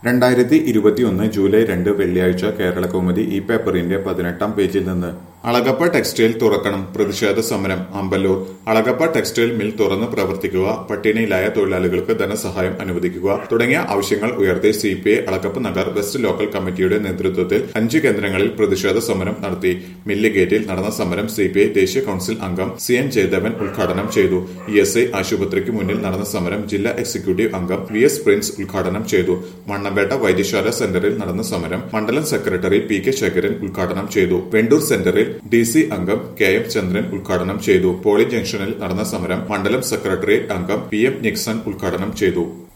രണ്ടായിരത്തി ഇരുപത്തിയൊന്ന് ജൂലൈ രണ്ട് വെള്ളിയാഴ്ച കേരള കൗമുദി ഈ പേപ്പറിന്റെ പതിനെട്ടാം പേജിൽ നിന്ന് അളഗപ്പ ടെക്സ്റ്റൈൽ തുറക്കണം പ്രതിഷേധ സമരം അമ്പല്ലൂർ അളഗപ്പ ടെക്സ്റ്റൈൽ മിൽ തുറന്ന് പ്രവർത്തിക്കുക പട്ടിണിയിലായ തൊഴിലാളികൾക്ക് ധനസഹായം അനുവദിക്കുക തുടങ്ങിയ ആവശ്യങ്ങൾ ഉയർത്തി C P I Alagappa Nagar west local കമ്മിറ്റിയുടെ നേതൃത്വത്തിൽ അഞ്ച് കേന്ദ്രങ്ങളിൽ പ്രതിഷേധ സമരം നടത്തി മില്ല് ഗേറ്റിൽ നടന്ന സമരം സി പി ഐ ദേശീയ കൌൺസിൽ അംഗം സി എൻ ജയദേവൻ ഉദ്ഘാടനം ചെയ്തു ഇ എസ് ഐ ആശുപത്രിക്ക് മുന്നിൽ നടന്ന സമരം ജില്ലാ എക്സിക്യൂട്ടീവ് അംഗം വി എസ് പ്രിൻസ് ഉദ്ഘാടനം ചെയ്തു മണ്ണമ്പേട്ട വൈദ്യശാല സെന്ററിൽ നടന്ന സമരം മണ്ഡലം സെക്രട്ടറി പി കെ ശേഖരൻ ഉദ്ഘാടനം ചെയ്തു വെണ്ടൂർ സെന്ററിൽ ഡി സി അംഗം കെ എം ചന്ദ്രൻ ഉദ്ഘാടനം ചെയ്തു പോളിംഗ് ജംഗ്ഷനിൽ നടന്ന സമരം മണ്ഡലം സെക്രട്ടറി അംഗം പി എം നിക്സൺ ഉദ്ഘാടനം ചെയ്തു